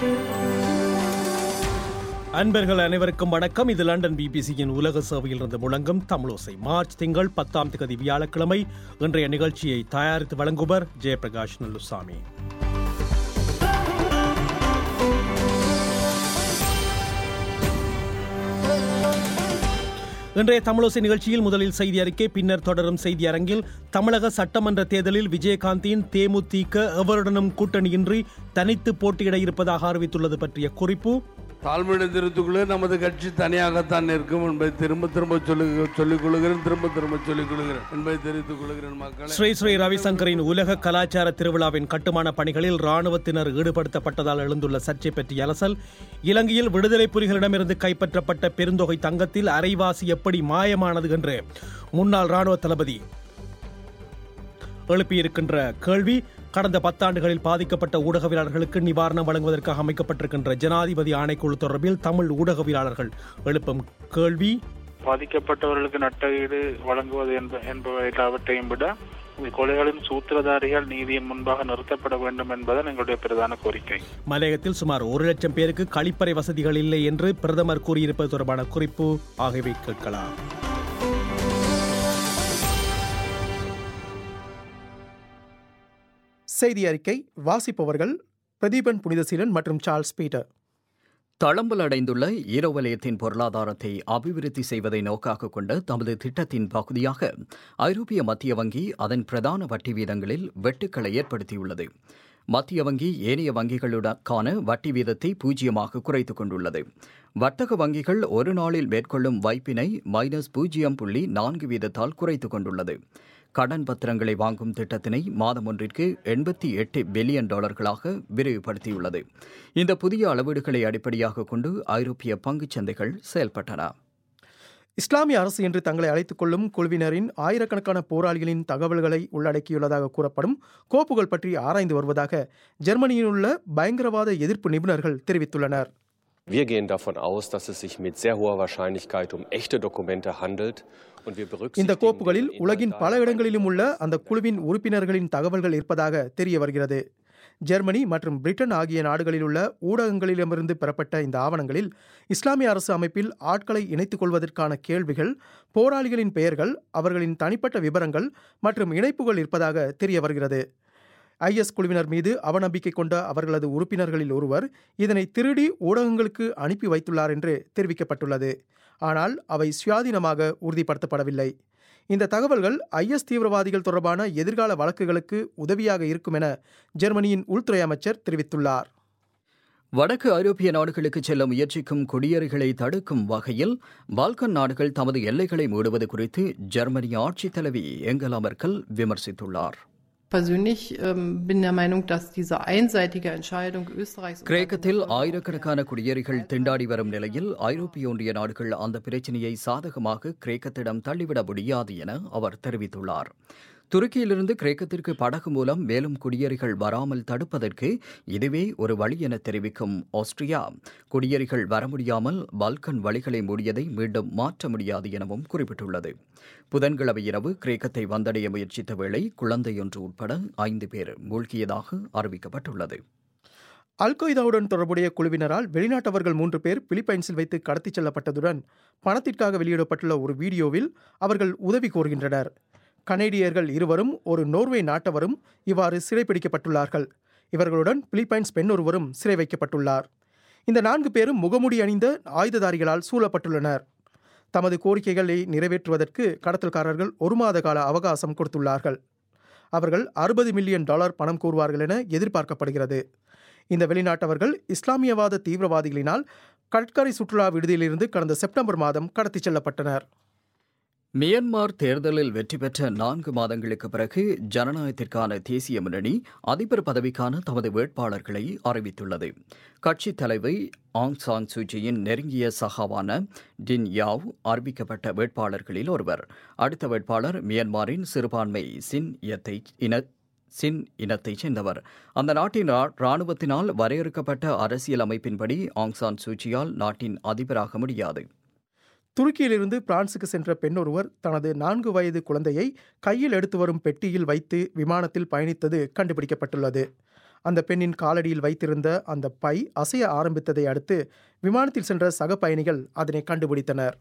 அன்பர்கள் அனைவருக்கும் வணக்கம் இது லண்டன் பிபிசியின் உலக சேவையில் இருந்து முழங்கும் தமிழோசை மார்ச் திங்கள் பத்தாம் தேதி வியாழக்கிழமை இன்றைய நிகழ்ச்சியை தயாரித்து வழங்குவர் ஜெயபிரகாஷ் நல்லுசாமி இன்றைய தமிழோசை நிகழ்ச்சியில் முதலில் செய்தி அறிக்கை பின்னர் தொடரும் செய்தி அரங்கில் தமிழக சட்டமன்ற தேர்தலில் விஜயகாந்தின் தேமுதிக எவருடனும் கூட்டணியின்றி தனித்து போட்டியிட இருப்பதாக அறிவித்துள்ளது பற்றிய குறிப்பு தாழ்மையிடத்திற்குள்ளே நமது கட்சி தனியாகத்தான் நிற்கும் என்பதை திரும்ப திரும்ப சொல்லி சொல்லிக் கொள்கிறேன் திரும்ப திரும்ப சொல்லிக் கொள்கிறேன் என்பதை தெரிவித்துக் கொள்கிறேன் மக்களை ஸ்ரீ ஸ்ரீ ரவிசங்கரின் உலக கலாச்சார திருவிழாவின் கட்டுமான பணிகளில் ராணுவத்தினர் ஈடுபடுத்தப்பட்டதால் எழுந்துள்ள சர்ச்சை பற்றிய அலசல் இலங்கையில் விடுதலை புலிகளிடமிருந்து கைப்பற்றப்பட்ட பெருந்தொகை தங்கத்தில் அரைவாசி எப்படி மாயமானது என்று முன்னாள் ராணுவ தளபதி எழுப்பியிருக்கின்ற கேள்வி கடந்த பத்தாண்டுகளில் பாதிக்கப்பட்ட ஊடகவியலாளர்களுக்கு நிவாரணம் வழங்குவதற்காக அமைக்கப்பட்டிருக்கின்ற ஜனாதிபதி ஆணைக்குழு தொடர்பில் தமிழ் ஊடகவியலாளர்கள் எழுப்பும் கேள்வி பாதிக்கப்பட்டவர்களுக்கு நட்டஈடு வழங்குவது என்ப என்பவை எல்லாவற்றையும் விட இந்த கொலைகளின் சூத்திரதாரிகள் நீதியின் முன்பாக நிறுத்தப்பட வேண்டும் என்பதன் எங்களுடைய பிரதான கோரிக்கை மலையகத்தில் சுமார் ஒரு லட்சம் பேருக்கு கழிப்பறை வசதிகள் இல்லை என்று பிரதமர் கூறியிருப்பது தொடர்பான குறிப்பு ஆகியவை கேட்கலாம் செய்தி அறிக்கை வாசிப்பவர்கள் பிரதீபன் புனிதசீலன் மற்றும் சார்ல்ஸ் பீட்டர் தளம்பல் அடைந்துள்ள ஈரோ வலயத்தின் பொருளாதாரத்தை அபிவிருத்தி செய்வதை நோக்காக கொண்ட தமது திட்டத்தின் பகுதியாக ஐரோப்பிய மத்திய வங்கி அதன் பிரதான வட்டி வீதங்களில் வெட்டுக்களை ஏற்படுத்தியுள்ளது மத்திய வங்கி ஏனைய வங்கிகளுடனான வட்டி வீதத்தை பூஜ்ஜியமாக குறைத்துக் கொண்டுள்ளது வர்த்தக வங்கிகள் ஒரு நாளில் மேற்கொள்ளும் வைப்பினை மைனஸ் பூஜ்ஜியம் புள்ளி நான்கு வீதத்தால் குறைத்துக் கொண்டுள்ளது கடன் பத்திரங்களை வாங்கும் திட்டத்தினை மாதம் ஒன்றிற்கு எண்பத்தி எட்டு பில்லியன் டாலர்களாக விரிவுபடுத்தியுள்ளது இந்த புதிய அளவீடுகளை அடிப்படையாக கொண்டு ஐரோப்பிய பங்குச் சந்தைகள் செயல்பட்டன இஸ்லாமிய அரசு என்று தங்களை அழைத்துக் கொள்ளும் குழுவினரின் ஆயிரக்கணக்கான போராளிகளின் தகவல்களை உள்ளடக்கியுள்ளதாக கூறப்படும் கோப்புகள் பற்றி ஆராய்ந்து வருவதாக ஜெர்மனியில் உள்ள பயங்கரவாத எதிர்ப்பு நிபுணர்கள் தெரிவித்துள்ளனர் Wir gehen davon aus, dass es sich mit sehr hoher Wahrscheinlichkeit um echte Dokumente handelt und wir இந்த berücksichtigen கோப்புகளில் den உலகின் பல Inhalt இடங்களிலும் உள்ள அந்த குழுவின் உறுப்பினர்களின் தகவல்கள் இருப்பதாக தெரிய வருகிறது ஜெர்மனி மற்றும் பிரிட்டன் ஆகிய நாடுகளில் உள்ள ஊடகங்களிடமிருந்து பெறப்பட்ட இந்த ஆவணங்களில் இஸ்லாமிய அரசு அமைப்பில் ஆட்களை இணைத்துக் கொள்வதற்கான கேள்விகள் போராளிகளின் பெயர்கள் அவர்களின் தனிப்பட்ட விவரங்கள் மற்றும் இணைப்புகள் இருப்பதாக தெரிய வருகிறது ஐஎஸ் குழுவினர் மீது அவநம்பிக்கை கொண்ட அவர்களது உறுப்பினர்களில் ஒருவர் இதனை திருடி ஊடகங்களுக்கு அனுப்பி வைத்துள்ளார் என்று தெரிவிக்கப்பட்டுள்ளது ஆனால் அவை சுயாதீனமாக உறுதிப்படுத்தப்படவில்லை இந்த தகவல்கள் ஐஎஸ் தீவிரவாதிகள் தொடர்பான எதிர்கால வழக்குகளுக்கு உதவியாக இருக்கும் என ஜெர்மனியின் உள்துறை அமைச்சர் தெரிவித்துள்ளார் வடக்கு ஐரோப்பிய நாடுகளுக்கு செல்ல முயற்சிக்கும் குடியேறிகளை தடுக்கும் வகையில் பால்கன் நாடுகள் தமது எல்லைகளை மூடுவது குறித்து ஜெர்மனி ஆட்சித் தலைவி ஏங்கலா மெர்க்கல் விமர்சித்துள்ளார் persönlich ähm, bin der Meinung, dass diese einseitige Entscheidung Österreichs und கிரேக்கத்தில் ஆயிரக்கணக்கான குடியேறிகள் திண்டாடி வரும் நிலையில் ஐரோப்பிய ஒன்றிய நாடுகள் அந்த பிரச்சனையை சாதகமாக கிரேக்கத்திடம் தள்ளிவிட முடியாது என அவர் தெரிவித்துள்ளார் துருக்கியிலிருந்து கிரேக்கத்திற்கு படகு மூலம் மேலும் குடியேறிகள் வராமல் தடுப்பதற்கு இதுவே ஒரு வழி என தெரிவிக்கும் ஆஸ்திரியா குடியேறிகள் வர முடியாமல் பால்கன் வழிகளை மூடியதை மீண்டும் மாற்ற முடியாது எனவும் குறிப்பிட்டுள்ளது புதன்கிழமை இரவு கிரேக்கத்தை வந்தடைய முயற்சித்த வேளை குழந்தையொன்று உட்பட ஐந்து பேர் மூழ்கியதாக அறிவிக்கப்பட்டுள்ளது அல் கொய்தாவுடன் தொடர்புடைய குழுவினரால் வெளிநாட்டவர்கள் மூன்று பேர் பிலிப்பைன்ஸில் வைத்து கடத்திச் செல்லப்பட்டதுடன் பணத்திற்காக வெளியிடப்பட்டுள்ள ஒரு வீடியோவில் அவர்கள் உதவி கோருகின்றனர் கனேடியர்கள் இருவரும் ஒரு நோர்வே நாட்டவரும் இவ்வாறு சிறைப்பிடிக்கப்பட்டுள்ளார்கள் இவர்களுடன் பிலிப்பைன்ஸ் பெண் ஒருவரும் சிறை வைக்கப்பட்டுள்ளார் இந்த நான்கு பேரும் முகமூடி அணிந்த ஆயுததாரிகளால் சூழப்பட்டுள்ளனர் தமது கோரிக்கைகளை நிறைவேற்றுவதற்கு கடத்தல்காரர்கள் ஒரு மாத கால அவகாசம் கொடுத்துள்ளார்கள் அவர்கள் அறுபது மில்லியன் டாலர் பணம் கூறுவார்கள் என எதிர்பார்க்கப்படுகிறது இந்த வெளிநாட்டவர்கள் இஸ்லாமியவாத தீவிரவாதிகளினால் கடற்கரை சுற்றுலா விடுதியிலிருந்து கடந்த செப்டம்பர் மாதம் கடத்திச் செல்லப்பட்டனர் மியன்மார் தேர்தலில் வெற்றி பெற்ற நான்கு மாதங்களுக்கு பிறகு ஜனநாயகத்திற்கான தேசிய முன்னணி அதிபர் பதவிக்கான தமது வேட்பாளர்களை அறிவித்துள்ளது கட்சித் தலைவை ஆங் சாங் சூச்சியின் நெருங்கிய சகாவான டின் யாவ் அறிவிக்கப்பட்ட வேட்பாளர்களில் ஒருவர் அடுத்த வேட்பாளர் மியன்மாரின் சிறுபான்மை சின் இயத்தை இன சின் இனத்தைச் சேர்ந்தவர் அந்த நாட்டின் ரா- ராணுவத்தினால் வரையறுக்கப்பட்ட அரசியல் அமைப்பின்படி ஆங் சான் சூச்சியால் நாட்டின் அதிபராக முடியாது துருக்கியிலிருந்து பிரான்சுக்கு சென்ற பெண் ஒருவர் தனது நான்கு வயது குழந்தையை கையில் எடுத்து வரும் பெட்டியில் வைத்து விமானத்தில் பயணித்தது கண்டுபிடிக்கப்பட்டுள்ளது அந்த பெண்ணின் காலடியில் வைத்திருந்த அந்த பை அசைய ஆரம்பித்ததை அடுத்து விமானத்தில் சென்ற சக பயணிகள் அதனை கண்டுபிடித்தனர்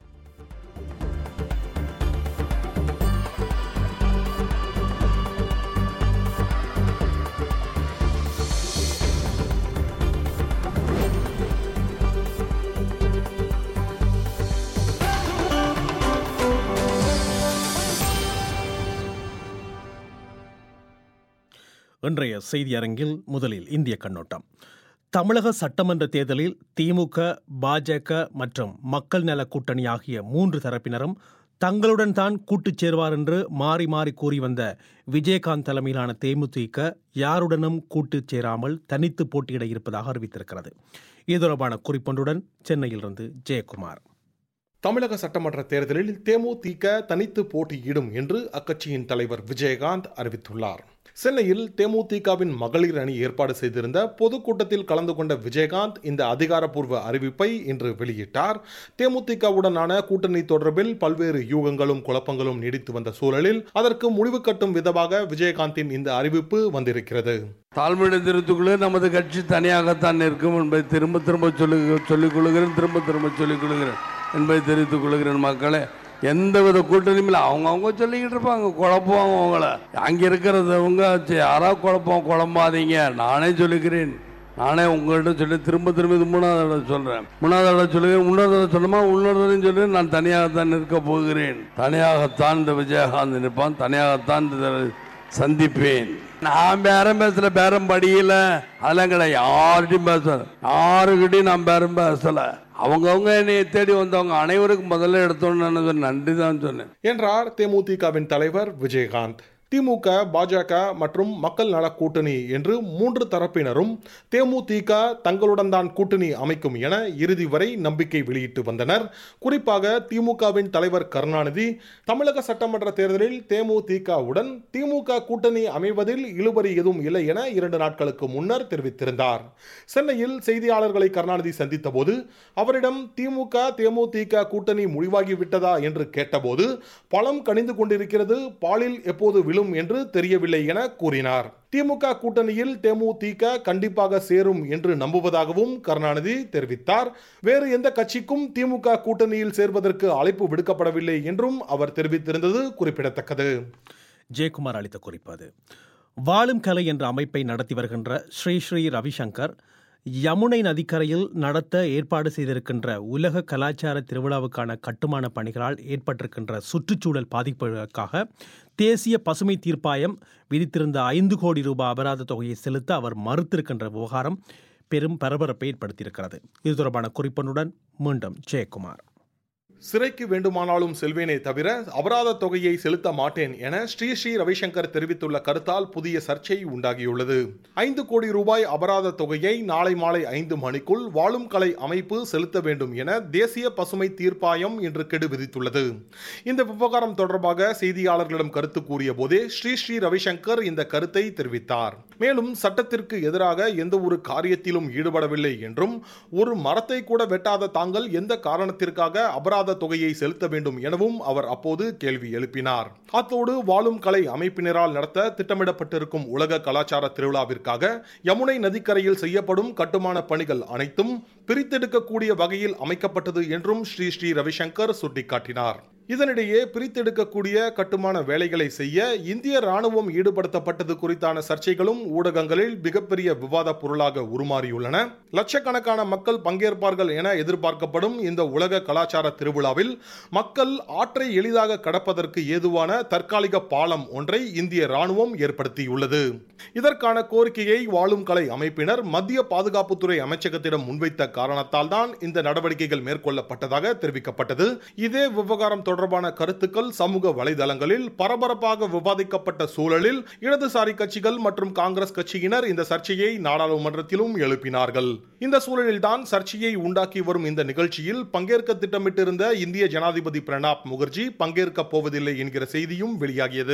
இன்றைய செய்தி அரங்கில் முதலில் இந்திய கண்ணோட்டம் தமிழக சட்டமன்ற தேர்தலில் திமுக பாஜக மற்றும் மக்கள் நல கூட்டணி ஆகிய மூன்று தரப்பினரும் தங்களுடன் தான் கூட்டுச் சேருவார் என்று மாறி மாறி கூறி வந்த விஜயகாந்த் தலைமையிலான தேமுதிக யாருடனும் கூட்டுச் சேராமல் தனித்து போட்டியிட இருப்பதாக அறிவித்திருக்கிறது இது தொடர்பான குறிப்பொன்றுடன் சென்னையிலிருந்து ஜெயக்குமார் தமிழக சட்டமன்ற தேர்தலில் தேமுதிக தனித்து போட்டியிடும் என்று அக்கட்சியின் தலைவர் விஜயகாந்த் அறிவித்துள்ளார் சென்னையில் தேமுதிகவின் மகளிர் அணி ஏற்பாடு செய்திருந்த பொதுக்கூட்டத்தில் கலந்து கொண்ட விஜயகாந்த் இந்த அதிகாரப்பூர்வ அறிவிப்பை இன்று வெளியிட்டார் தேமுதிகவுடனான கூட்டணி தொடர்பில் பல்வேறு யூகங்களும் குழப்பங்களும் நீடித்து வந்த சூழலில் அதற்கு முடிவு கட்டும் விதமாக விஜயகாந்தின் இந்த அறிவிப்பு வந்திருக்கிறது தாழ்மையுடன் தெரிவித்துக் நமது கட்சி தனியாகத்தான் நிற்கும் என்பதை திரும்ப திரும்ப சொல்லி சொல்லிக் கொள்கிறேன் திரும்ப திரும்ப சொல்லிக் கொள்கிறேன் என்பதை தெரிவித்துக் கொள்கிறேன் மக்களே எந்தவித கூட்டணியும் இல்லை அவங்கவுங்க சொல்லிக்கிட்டு இருப்பாங்க குழப்புவாங்க அவங்கள அங்கே இருக்கிறவங்க சரி, யாராவது குழப்பம் குழம்பாதீங்க நானே சொல்லிக்கிறேன் நானே உங்கள்கிட்ட சொல்லி திரும்ப திரும்ப இது மூணாவது தடவை சொல்கிறேன் மூணாவது தடவை சொல்லுகிறேன் இன்னொரு தடவை சொல்லணுமா இன்னொரு தடவையும் சொல்லி நான் தனியாகத்தான் நிற்க போகிறேன் தனியாகத்தான் இந்த விஜயகாந்த் நிற்பான் தனியாகத்தான் இந்த சந்திப்பேன் நான் பேரம் பேசல பேரம் படியல அதெல்லாம் கிடையாது யார்கிட்டையும் பேசல யாருக்கிட்டையும் நான் பேரம் பேசல அவங்கவுங்க என்னை தேடி வந்தவங்க அனைவருக்கும் முதல்ல எடுத்தோன்னு நன்றி தான் சொன்னேன் என்றார் தேமுதிகவின் தலைவர் விஜயகாந்த் திமுக பாஜக மற்றும் மக்கள் நல கூட்டணி என்று மூன்று தரப்பினரும் தேமுதிக தங்களுடன் தான் கூட்டணி அமைக்கும் என இறுதி வரை நம்பிக்கை வெளியிட்டு வந்தனர் குறிப்பாக திமுகவின் தலைவர் கருணாநிதி தமிழக சட்டமன்ற தேர்தலில் தேமுதிகவுடன் திமுக கூட்டணி அமைவதில் இழுபறி எதுவும் இல்லை என இரண்டு நாட்களுக்கு முன்னர் தெரிவித்திருந்தார் சென்னையில் செய்தியாளர்களை கருணாநிதி சந்தித்த போது அவரிடம் திமுக தேமுதிக கூட்டணி முடிவாகிவிட்டதா என்று கேட்டபோது பழம் கனிந்து கொண்டிருக்கிறது பாலில் எப்போது விழும் என்று தெரியவில்லை என கூறினார் திமுக கூட்டணியில் தேமுதிக கண்டிப்பாக சேரும் என்று நம்புவதாகவும் கருணாநிதி தெரிவித்தார் வேறு எந்த கட்சிக்கும் திமுக கூட்டணியில் சேர்வதற்கு அழைப்பு விடுக்கப்படவில்லை என்றும் அவர் தெரிவித்திருந்தது குறிப்பிடத்தக்கது ஜெயக்குமார் அளித்த குறிப்பு அது வாழும் கலை என்ற அமைப்பை நடத்தி வருகின்ற ஸ்ரீ ஸ்ரீ ரவிசங்கர் யமுனை நதிக்கரையில் நடத்த ஏற்பாடு செய்திருக்கின்ற உலக கலாச்சார திருவிழாவுக்கான கட்டுமான பணிகளால் ஏற்பட்டிருக்கின்ற சுற்றுச்சூழல் பாதிப்புகளுக்காக தேசிய பசுமை தீர்ப்பாயம் விதித்திருந்த ஐந்து கோடி ரூபாய் அபராத தொகையை செலுத்த அவர் மறுத்திருக்கின்ற விவகாரம் பெரும் பரபரப்பை ஏற்படுத்தியிருக்கிறது இது தொடர்பான குறிப்பொன்றுடன் மீண்டும் ஜெயக்குமார் சிறைக்கு வேண்டுமானாலும் செல்வேனே தவிர அபராத தொகையை செலுத்த மாட்டேன் என ஸ்ரீ ஸ்ரீ ரவிசங்கர் தெரிவித்துள்ள கருத்தால் புதிய சர்ச்சை உண்டாகியுள்ளது ஐந்து கோடி ரூபாய் அபராத தொகையை நாளை மாலை ஐந்து மணிக்குள் வாழும் கலை அமைப்பு செலுத்த வேண்டும் என தேசிய பசுமை தீர்ப்பாயம் இன்று கெடு விதித்துள்ளது இந்த விவகாரம் தொடர்பாக செய்தியாளர்களிடம் கருத்து கூறிய போதே ஸ்ரீ ஸ்ரீ ரவிசங்கர் இந்த கருத்தை தெரிவித்தார் மேலும் சட்டத்திற்கு எதிராக எந்த ஒரு காரியத்திலும் ஈடுபடவில்லை என்றும் ஒரு மரத்தை கூட வெட்டாத தாங்கள் எந்த காரணத்திற்காக அபராத தொகையை செலுத்த வேண்டும் எனவும் அவர் அப்போது கேள்வி எழுப்பினார் அத்தோடு வாழும் கலை அமைப்பினரால் நடத்த திட்டமிடப்பட்டிருக்கும் உலக கலாச்சார திருவிழாவிற்காக யமுனை நதிக்கரையில் செய்யப்படும் கட்டுமான பணிகள் அனைத்தும் பிரித்தெடுக்கக்கூடிய வகையில் அமைக்கப்பட்டது என்றும் ஸ்ரீ ஸ்ரீ ரவிசங்கர் சுட்டிக்காட்டினார் இதனிடையே பிரித்தெடுக்கக்கூடிய கட்டுமான வேலைகளை செய்ய இந்திய ராணுவம் ஈடுபடுத்தப்பட்டது குறித்தான சர்ச்சைகளும் ஊடகங்களில் மிகப்பெரிய விவாத பொருளாக உருமாறியுள்ளன லட்சக்கணக்கான மக்கள் பங்கேற்பார்கள் என எதிர்பார்க்கப்படும் இந்த உலக கலாச்சார திருவிழாவில் மக்கள் ஆற்றை எளிதாக கடப்பதற்கு ஏதுவான தற்காலிக பாலம் ஒன்றை இந்திய ராணுவம் ஏற்படுத்தியுள்ளது இதற்கான கோரிக்கையை வாழும் கலை அமைப்பினர் மத்திய பாதுகாப்புத்துறை அமைச்சகத்திடம் முன்வைத்த காரணத்தால் தான் இந்த நடவடிக்கைகள் மேற்கொள்ளப்பட்டதாக தெரிவிக்கப்பட்டது இதே விவகாரம் தொடர்பான கருத்துக்கள் சமூக வலைதளங்களில் பரபரப்பாக விவாதிக்கப்பட்ட சூழலில் இடதுசாரி கட்சிகள் மற்றும் காங்கிரஸ் கட்சியினர் இந்த சர்ச்சையை நாடாளுமன்றத்திலும் எழுப்பினார்கள் இந்த சூழலில்தான் சர்ச்சையை உண்டாக்கி வரும் இந்த நிகழ்ச்சியில் பங்கேற்க திட்டமிட்டிருந்த இந்திய ஜனாதிபதி பிரணாப் முகர்ஜி பங்கேற்கப் போவதில்லை என்கிற செய்தியும் வெளியாகியது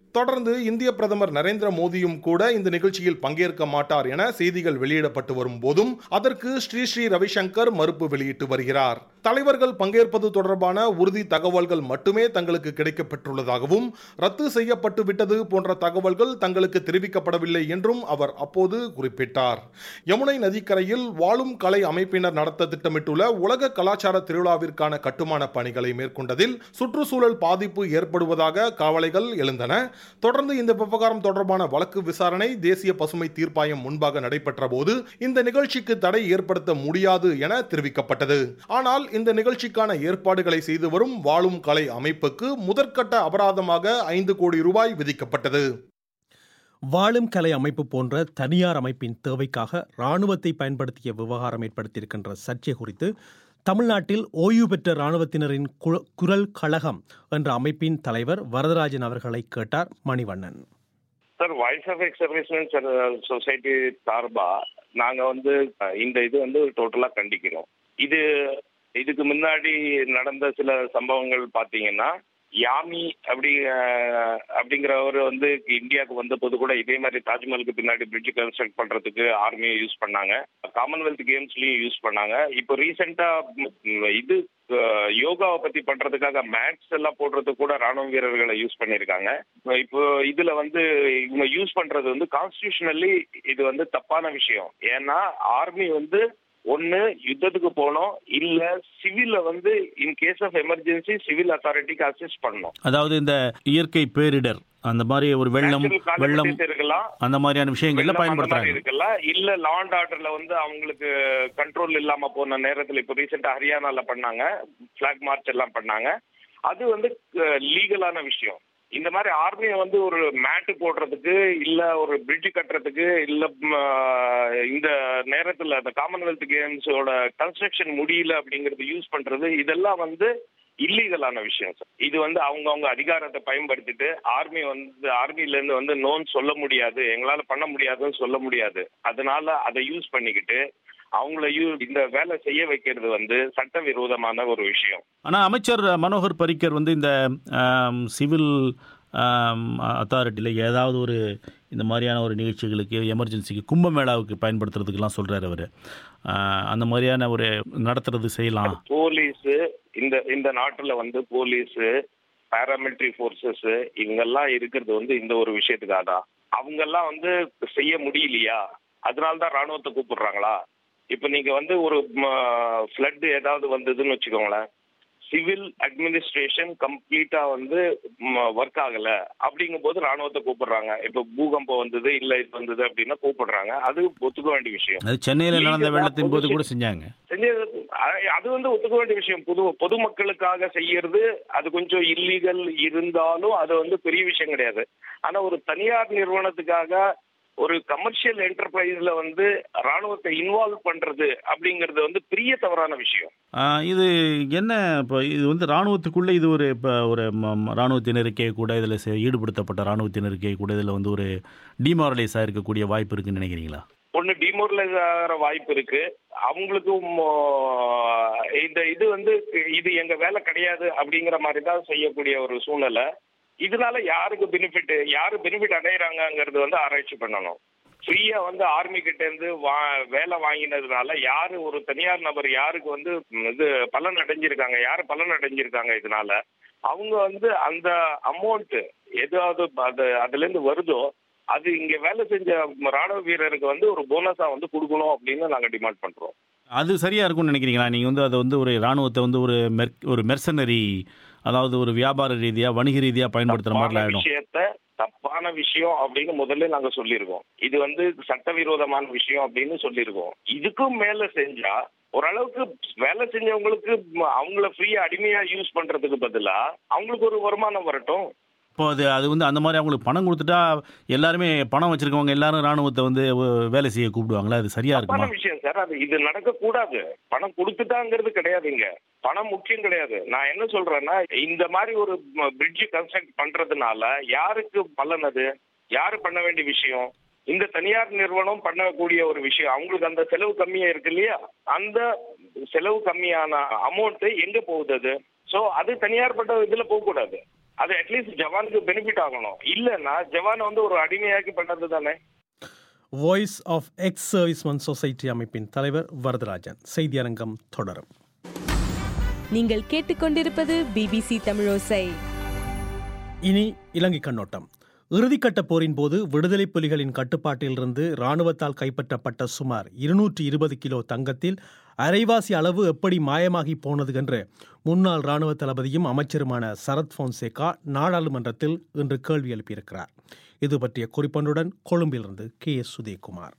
தொடர்ந்து இந்திய பிரதமர் நரேந்திர மோடியும் கூட இந்த நிகழ்ச்சியில் பங்கேற்க மாட்டார் என செய்திகள் வெளியிடப்பட்டு வரும் போதும் அதற்கு ஸ்ரீ ஸ்ரீ ரவிசங்கர் மறுப்பு வெளியிட்டு வருகிறார் தலைவர்கள் பங்கேற்பது தொடர்பான உறுதி தகவல்கள் மட்டுமே தங்களுக்கு கிடைக்கப்பெற்றுள்ளதாகவும் ரத்து செய்யப்பட்டு விட்டது போன்ற தகவல்கள் தங்களுக்கு தெரிவிக்கப்படவில்லை என்றும் அவர் அப்போது குறிப்பிட்டார் யமுனை நதிக்கரையில் வாழும் கலை அமைப்பினர் நடத்த திட்டமிட்டுள்ள உலக கலாச்சார திருவிழாவிற்கான கட்டுமான பணிகளை மேற்கொண்டதில் சுற்றுச்சூழல் பாதிப்பு ஏற்படுவதாக கவலைகள் எழுந்தன தொடர்ந்து இந்த விவகாரம் தொடர்பான வழக்கு விசாரணை தேசிய பசுமை தீர்ப்பாயம் முன்பாக நடைபெற்ற போது இந்த நிகழ்ச்சிக்கு தடை ஏற்படுத்த முடியாது என தெரிவிக்கப்பட்டது ஆனால் இந்த நிகழ்ச்சிக்கான ஏற்பாடுகளை செய்து வரும் வாழும் கலை அமைப்புக்கு முதற்கட்ட அபராதமாக ஐந்து கோடி ரூபாய் விதிக்கப்பட்டது வாழும் கலை அமைப்பு போன்ற தனியார் அமைப்பின் தேவைக்காக இராணுவத்தை பயன்படுத்திய விவகாரம் ஏற்படுத்தியிருக்கின்ற சர்ச்சை குறித்து தமிழ்நாட்டில் ஓய்வு பெற்ற இராணுவத்தினரின் கு- குரல் கழகம் என்ற அமைப்பின் தலைவர் வரதராஜன் அவர்களை கேட்டார் Manivannan sir voice of ex servicemen society சார்பா நாங்க வந்து அஹ், இந்த இது வந்து டோட்டலா கண்டிக்கிறோம் இது இதுக்கு முன்னாடி நடந்த சில சம்பவங்கள் பாத்தீங்கன்னா யாமி அப்படி அஹ், அப்படிங்கிறவர் வந்து இந்தியாவுக்கு வந்த போது கூட இதே மாதிரி தாஜ்மஹலுக்கு பின்னாடி பிரிட்ஜ் கன்ஸ்ட்ரக்ட் பண்றதுக்கு ஆர்மியை யூஸ் பண்ணாங்க காமன்வெல்த் கேம்ஸ்லயும் யூஸ் பண்ணாங்க இப்போ ரீசெண்டா இது அஹ், யோகாவை பத்தி பண்றதுக்காக மேட்ஸ் எல்லாம் போடுறதுக்கு கூட ராணுவ வீரர்களை யூஸ் பண்ணியிருக்காங்க இப்போ இதுல வந்து இவங்க யூஸ் பண்றது வந்து கான்ஸ்டியூஷனலி இது வந்து தப்பான விஷயம் ஏன்னா ஆர்மி வந்து ஒண்ணு யுத்தத்துக்கு போகணும் இல்ல சிவில்ல வந்து in case of emergency civil அத்தாரிட்டிக்கு அசிஸ்ட் பண்ணணும் அதாவது இந்த இயற்கை பேரிடர் அந்த மாதிரி ஒரு வெள்ளம் Natural வெள்ளம் calamities இருக்கலாம் அந்த மாதிரியான விஷயங்கள்ல வெள்ளம் அந்த மாதிரி பயன்படுத்துறாங்க இருக்குல்ல இல்ல லா அண்ட் ஆர்டர்ல வந்து அவங்களுக்கு கண்ட்ரோல் இல்லாம போன நேரத்துல இப்போ ரீசெண்டா ஹரியானால பண்ணாங்க பிளாக் மார்ச் எல்லாம் பண்ணாங்க அது வந்து லீகலான விஷயம் இந்த மாதிரி ஆர்மியை வந்து ஒரு மேட்டு போடுறதுக்கு இல்ல ஒரு பிரிட்ஜ் கட்டுறதுக்கு இல்ல ம், ஆஹ், இந்த நேரத்துல அந்த காமன்வெல்த் கேம்ஸோட கன்ஸ்ட்ரக்ஷன் முடியல அப்படிங்கறது யூஸ் பண்றது இதெல்லாம் வந்து இல்லீகலான விஷயம் சார் இது வந்து அவங்கவங்க அதிகாரத்தை பயன்படுத்திட்டு ஆர்மி வந்து ஆர்மில இருந்து வந்து நோன் சொல்ல முடியாது எங்களால பண்ண முடியாதுன்னு சொல்ல முடியாது அதனால அதை யூஸ் பண்ணிக்கிட்டு அவங்கள யூ- இந்த வேலை செய்ய வைக்கிறது வந்து சட்டவிரோதமான ஒரு விஷயம் ஆனா அமைச்சர் மனோகர் பரிக்கர் வந்து இந்த ஆம், சிவில் அத்தாரிட்டியில் ஏதாவது ஒரு இந்த மாதிரியான ஒரு நிகழ்ச்சிகளுக்கு எமர்ஜென்சிக்கு கும்பமேளாவுக்கு பயன்படுத்துறதுக்கெல்லாம் சொல்றாரு அவர் அந்த மாதிரியான ஒரு நடத்துறது செய்யலாம் போலீஸ் இந்த இந்த நாட்டுல வந்து போலீஸ் பாராமிலிட்டரி ஃபோர்ஸஸ் இவங்கெல்லாம் இருக்கிறது வந்து இந்த ஒரு விஷயத்துக்காக தான் அவங்கெல்லாம் வந்து செய்ய முடியலையா அதனால தான் ராணுவத்தை கூப்பிடுறாங்களா இப்ப நீங்க வந்து ஒரு ஃப்ளட் ஏதாவது வந்ததுன்னு வச்சுக்கோங்களேன் சிவில் அட்மினிஸ்ட்ரேஷன் கம்ப்ளீட்டா வந்து ஒர்க் ஆகல அப்படிங்கும் போது ராணுவத்தை கூப்பிடுறாங்க இப்ப பூகம்பம் வந்தது இல்ல இது வந்தது அப்படின்னா கூப்பிடுறாங்க அது ஒத்துக்க வேண்டிய விஷயம் அது சென்னையில் நடந்த Legal-ஆ வெள்ளத்தின் போது கூட பொது- செஞ்சாங்க செஞ்சது அ- அது வந்து ஒத்துக்க வேண்டிய விஷயம் பொது பொதுமக்களுக்காக செய்யறது அது கொஞ்சம் இல்லீகல் இருந்தாலும் அது வந்து பெரிய விஷயம் கிடையாது ஆனா ஒரு தனியார் நிறுவனத்துக்காக ஒரு கமர்ஷியல் என்டர்பிரைஸ்ல வந்து ராணுவத்தை இன்வால்வ் பண்றது அப்படிங்கறது வந்து பெரிய தவறான விஷயம் ஆ, இது என்ன இப்போ இது வந்து இராணுவத்துக்குள்ளே இது ஒரு இப்போ ஒரு ம- ம- இராணுவத்தினருக்கே கூட இதில் ஈடுபடுத்தப்பட்ட இராணுவத்தினருக்கே கூட இதில் வந்து ஒரு டிமாரலைஸ் ஆகிருக்கக்கூடிய வாய்ப்பு இருக்குன்னு நினைக்கிறீங்களா ஒண்ணு டிமோரலைஸ் ஆகிற வாய்ப்பு இருக்கு அவங்களுக்கும் ஆஹ், இந்த இது வந்து இது எங்க வேலை கிடையாது அப்படிங்கிற மாதிரி தான் செய்யக்கூடிய ஒரு சூழ்நிலை இதனால யாருக்கு பெனிஃபிட் யாரு பெனிஃபிட் அடையிறாங்கங்கிறது வந்து ஆராய்ச்சி பண்ணணும் ஃப்ரீயா வந்து ஆர்மி கிட்ட இருந்து வா- வேலை வாங்கினதுனால யாரு ஒரு தனியார் நபர் யாருக்கு வந்து ம், இது பலன் அடைஞ்சிருக்காங்க யாரு பலன் அடைஞ்சிருக்காங்க இதனால அவங்க வந்து அந்த அமௌண்ட் ஏதாவது அது அதுல இருந்து வருதோ அது இங்க வேலை செஞ்ச ராணுவ வீரருக்கு வந்து ஒரு போனஸா வந்து கொடுக்கணும் அப்படின்னு நாங்க டிமாண்ட் பண்றோம் அது சரியாக இருக்கும்னு நினைக்கிறீங்களா நீங்கள் வந்து அதை வந்து ஒரு இராணுவத்தை வந்து ஒரு மெர் ஒரு மெர்சனரி அதாவது ஒரு வியாபார ரீதியாக வணிக ரீதியாக பயன்படுத்துகிற மாதிரிலாம் தப்பான ஆகிடும் விஷயத்த தப்பான விஷயம் அப்படின்னு முதல்ல நாங்க சொல்லியிருக்கோம் இது வந்து சட்டவிரோதமான விஷயம் அப்படின்னு சொல்லியிருக்கோம் இதுக்கும் மேல செஞ்சா ஓரளவுக்கு வேலை செஞ்சவங்களுக்கு ம- அவங்கள ஃப்ரீயா அடிமையா யூஸ் பண்றதுக்கு பதிலா அவங்களுக்கு ஒரு வருமானம் வரட்டும் இப்போ அது அது வந்து அந்த மாதிரி அவங்களுக்கு பணம் கொடுத்துட்டா எல்லாருமே பணம் வச்சிருக்கவங்க எல்லாரும் இராணுவத்தை வந்து ஒ- வேலை செய்ய கூப்பிடுவாங்களா அது சரியாக தப்பான இருக்குமா விஷயம் சார் அது இது நடக்க கூடாது பணம் கொடுத்துட்டாங்கிறது கிடையாதுங்க பணம் முக்கியம் கிடையாது நான் என்ன சொல்றேன்னா இந்த மாதிரி ஒரு பிரிட்ஜ் கன்ஸ்ட்ரக்ட் பண்றதுனால யாருக்கு பலன் அது யாரு பண்ண வேண்டிய விஷயம் இந்த தனியார் நிறுவனம் பண்ணக்கூடிய ஒரு விஷயம் அவங்களுக்கு அந்த செலவு கம்மியா இருக்கு இல்லையா அந்த செலவு கம்மியான அமௌண்ட் எங்க போகுது அது சோ அது தனியார் பட்ட இதுல போக கூடாது அது அட்லீஸ்ட் ஜவானுக்கு பெனிஃபிட் ஆகணும் இல்லைன்னா ஜவான் வந்து ஒரு அடிமையாக்கி பண்ணது தானே voice of ex serviceman society அமைப்பின் தலைவர் வரதராஜன் செய்தியரங்கம் தொடரும் நீங்கள் கேட்டுக்கொண்டிருப்பது பிபிசி தமிழோசை இனி இலங்கை கண்ணோட்டம் இறுதிக்கட்ட போரின் போது விடுதலை புலிகளின் கட்டுப்பாட்டிலிருந்து இராணுவத்தால் கைப்பற்றப்பட்ட சுமார் இருநூற்றி இருபது கிலோ தங்கத்தில் அரைவாசி அளவு எப்படி மாயமாகி போனது என்று முன்னாள் இராணுவ தளபதியும் அமைச்சருமான சரத் போன்சேகா நாடாளுமன்றத்தில் இன்று கேள்வி எழுப்பியிருக்கிறார் இது பற்றிய குறிப்பொன்றுடன் கொழும்பிலிருந்து கே எஸ் சுதேகுமார்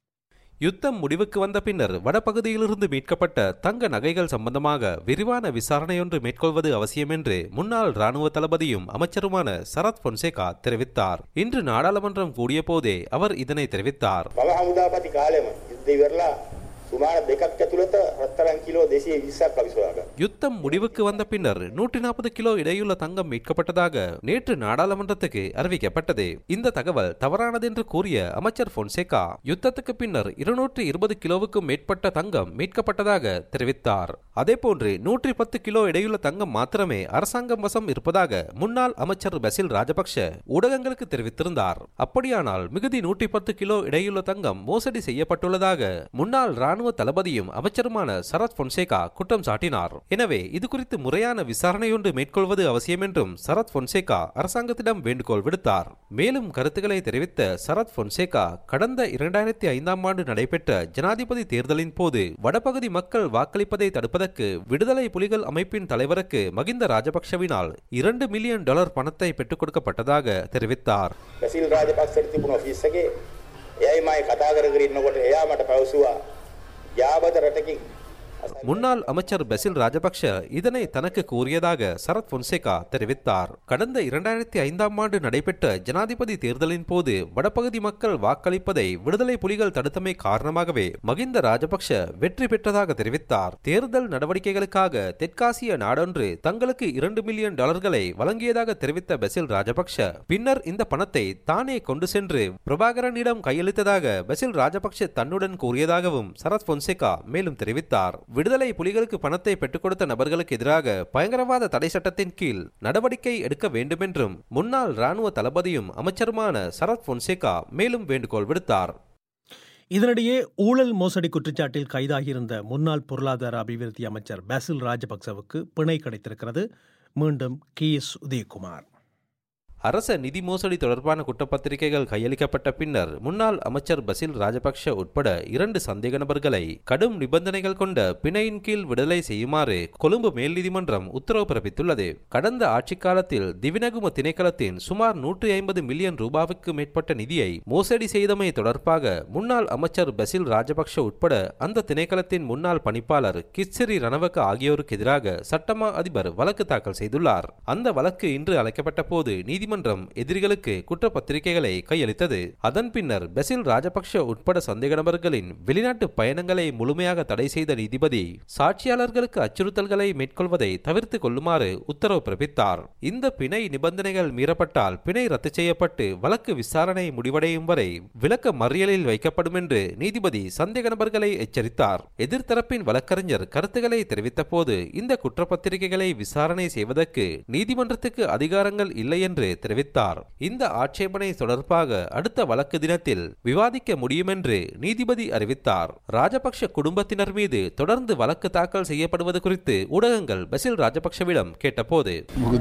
யுத்தம் முடிவுக்கு வந்த பின்னர் வடபகுதியிலிருந்து மீட்கப்பட்ட தங்க நகைகள் சம்பந்தமாக விரிவான விசாரணையொன்று மேற்கொள்வது அவசியம் என்று முன்னாள் ராணுவ தளபதியும் அமைச்சருமான சரத் பொன்சேகா தெரிவித்தார் இன்று நாடாளுமன்றம் கூடிய போதே அவர் இதனை தெரிவித்தார் මම හමුදාපති කාලෙම යුද්ධ ඉවරලා සුමාන දෙකක් ඇතුළත රත්තරන් කිලෝ දෙසිය විස්සක් අපි සොයාගත්තා. யுத்தம் முடிவுக்கு வந்த பின்னர் நூற்றி நாற்பது கிலோ இடையுள்ள தங்கம் மீட்கப்பட்டதாக நேற்று நாடாளுமன்றத்துக்கு அறிவிக்கப்பட்டது இந்த தகவல் தவறானது என்று கூறிய அமைச்சர் பொன்சேகா யுத்தத்துக்கு பின்னர் இருநூற்றி இருபது கிலோவுக்கும் மேற்பட்ட தங்கம் மீட்கப்பட்டதாக தெரிவித்தார் அதேபோன்று நூற்றி பத்து கிலோ இடையுள்ள தங்கம் மாத்திரமே அரசாங்கம் வசம் இருப்பதாக முன்னாள் அமைச்சர் பசில் ராஜபக்ஷ ஊடகங்களுக்கு தெரிவித்திருந்தார் அப்படியானால் மிகுதி நூற்றி பத்து கிலோ இடையுள்ள தங்கம் மோசடி செய்யப்பட்டுள்ளதாக முன்னாள் ராணுவ தளபதியும் அமைச்சருமான சரத் பொன்சேகா குற்றம் சாட்டினார் எனவே இது குறித்து முறையான விசாரணையொன்று மேற்கொள்வது அவசியம் என்றும் சரத் பொன்சேகா அரசாங்கத்திடம் வேண்டுகோள் விடுத்தார் மேலும் கருத்துக்களை தெரிவித்த சரத் பொன்சேகா கடந்த இரண்டாயிரத்தி ஐந்தாம் ஆண்டு நடைபெற்ற ஜனாதிபதி தேர்தலின் போது வடபகுதி மக்கள் வாக்களிப்பதை தடுப்பதற்கு விடுதலை புலிகள் அமைப்பின் தலைவருக்கு மகிந்த ராஜபக்ஷவினால் இரண்டு மில்லியன் டாலர் பணத்தை பெற்றுக் கொடுக்கப்பட்டதாக தெரிவித்தார் බැසිල් රාජපක්ෂට තිබුණ ඔෆිස් එකේ එයයි මයි කතා කර කර ඉන්නකොට එයා මට පැවසුවා යාබද රටකින් முன்னாள் அமைச்சர் பெசில் ராஜபக்ஷ இதனை தனக்கு கூறியதாக சரத் பொன்சேகா தெரிவித்தார் கடந்த இரண்டாயிரத்தி ஐந்தாம் ஆண்டு நடைபெற்ற ஜனாதிபதி தேர்தலின் போது வடபகுதி மக்கள் வாக்களிப்பதை விடுதலை புலிகள் தடுத்தமை காரணமாகவே மகிந்த ராஜபக்ஷ வெற்றி பெற்றதாக தெரிவித்தார் தேர்தல் நடவடிக்கைகளுக்காக தெற்காசிய நாடொன்று தங்களுக்கு இரண்டு மில்லியன் டாலர்களை வழங்கியதாக தெரிவித்த பெசில் ராஜபக்ஷ பின்னர் இந்த பணத்தை தானே கொண்டு சென்று பிரபாகரனிடம் கையளித்ததாக பெசில் ராஜபக்ஷ தன்னுடன் கூறியதாகவும் சரத் பொன்சேகா மேலும் தெரிவித்தார் விடுதலை புலிகளுக்கு பணத்தை பெற்றுக் கொடுத்த நபர்களுக்கு எதிராக பயங்கரவாத தடை சட்டத்தின் கீழ் நடவடிக்கை எடுக்க வேண்டுமென்றும் முன்னாள் ராணுவ தளபதியும் அமைச்சருமான சரத் பொன்சேகா மேலும் வேண்டுகோள் விடுத்தார் இதனிடையே ஊழல் மோசடி குற்றச்சாட்டில் கைதாகியிருந்த முன்னாள் பொருளாதார அபிவிருத்தி அமைச்சர் பாசில் ராஜபக்சவுக்கு பிணை கிடைத்திருக்கிறது மீண்டும் கே எஸ் உதயகுமார் அரச நிதி மோசடி தொடர்பான குற்றப்பத்திரிகைகள் கையளிக்கப்பட்ட பின்னர் முன்னாள் அமைச்சர் பசில் ராஜபக்ஷ உட்பட இரண்டு சந்தேக நபர்களை கடும் நிபந்தனைகள் கொண்ட பிணையின் கீழ் விடுதலை செய்யுமாறு கொழும்பு மேல் நீதிமன்றம் உத்தரவு பிறப்பித்துள்ளது கடந்த ஆட்சிக் காலத்தில் திவினகும திணைக்களத்தின் சுமார் நூற்றி ஐம்பது மில்லியன் ரூபாவுக்கு மேற்பட்ட நிதியை மோசடி செய்தமை தொடர்பாக முன்னாள் அமைச்சர் பசில் ராஜபக்ஷ உட்பட அந்த திணைக்களத்தின் முன்னாள் பணிப்பாளர் கிச்சிரி ரணவக்க ஆகியோருக்கு எதிராக சட்டமா அதிபர் வழக்கு தாக்கல் செய்துள்ளார் அந்த வழக்கு இன்று அழைக்கப்பட்ட போது நீதிமன்றம் எதிரிகளுக்கு குற்றப்பத்திரிகைகளை கையளித்தது அதன் பின்னர் பெசில் ராஜபக்ஷ உட்பட சந்தேக நபர்களின் வெளிநாட்டு பயணங்களை முழுமையாக தடை செய்த நீதிபதி சாட்சியாளர்களுக்கு அச்சுறுத்தல்களை மேற்கொள்வதை தவிர்த்து கொள்ளுமாறு உத்தரவு பிறப்பித்தார் இந்த பிணை நிபந்தனைகள் மீறப்பட்டால் பிணை ரத்து செய்யப்பட்டு வழக்கு விசாரணை முடிவடையும் வரை விளக்க மறியலில் வைக்கப்படும் என்று நீதிபதி சந்தேக நபர்களை எச்சரித்தார் எதிர்த்தரப்பின் வழக்கறிஞர் கருத்துக்களை தெரிவித்த போது இந்த குற்றப்பத்திரிகைகளை விசாரணை செய்வதற்கு நீதிமன்றத்துக்கு அதிகாரங்கள் இல்லை என்று தெரிவித்தார் இந்த ஆட்சேபனை தொடர்பாக அடுத்த வழக்கு தினத்தில் விவாதிக்க முடியும் என்று நீதிபதி அறிவித்தார் ராஜபக்ஷ குடும்பத்தினர் மீது தொடர்ந்து வழக்கு தாக்கல் செய்யப்படுவது குறித்து ஊடகங்கள் பசில் ராஜபக்ஷவிடம் கேட்டபோது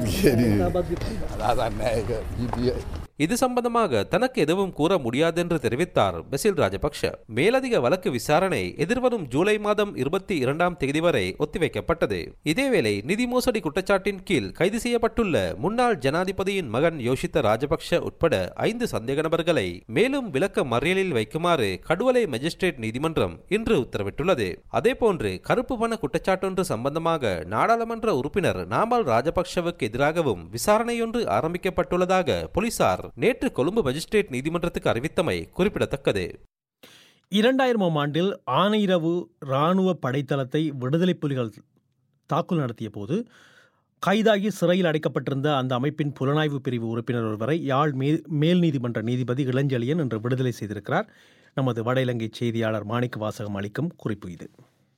இது சம்பந்தமாக தனக்கு எதுவும் கூற முடியாதென்று தெரிவித்தார் பெசில் ராஜபக்ஷ மேலதிக வழக்கு விசாரணை எதிர்வரும் ஜூலை மாதம் இருபத்தி இரண்டாம் தேதி வரை ஒத்திவைக்கப்பட்டது இதேவேளை நிதி மோசடி குற்றச்சாட்டின் கீழ் கைது செய்யப்பட்டுள்ள முன்னாள் ஜனாதிபதியின் மகன் யோஷித்த ராஜபக்ஷ உட்பட ஐந்து சந்தேக நபர்களை மேலும் விளக்க மறியலில் வைக்குமாறு கடுவலை மேஜிஸ்ட்ரேட் நீதிமன்றம் இன்று உத்தரவிட்டுள்ளது அதேபோன்று கருப்பு பண குற்றச்சாட்டொன்று சம்பந்தமாக நாடாளுமன்ற உறுப்பினர் நாமல் ராஜபக்ஷவுக்கு எதிராகவும் விசாரணையொன்று ஆரம்பிக்கப்பட்டுள்ளதாக போலீசார் நேற்று கொழும்பு மஜிஸ்ட்ரேட் நீதிமன்றத்துக்கு அறிவித்தமை குறிப்பிடத்தக்கது இரண்டாயிரமாம் ஆண்டில் ஆனையிரவு இராணுவ படைத்தளத்தை விடுதலை புலிகள் தாக்குதல் நடத்திய போது கைதாகி சிறையில் அடைக்கப்பட்டிருந்த அந்த அமைப்பின் புலனாய்வு பிரிவு உறுப்பினர் ஒருவரை யாழ் மே மேல் நீதிமன்ற நீதிபதி இளஞ்செழியன் இன்று விடுதலை செய்திருக்கிறார் நமது வட இலங்கை செய்தியாளர் மாணிக்க வாசகம் அளிக்கும் குறிப்பு இது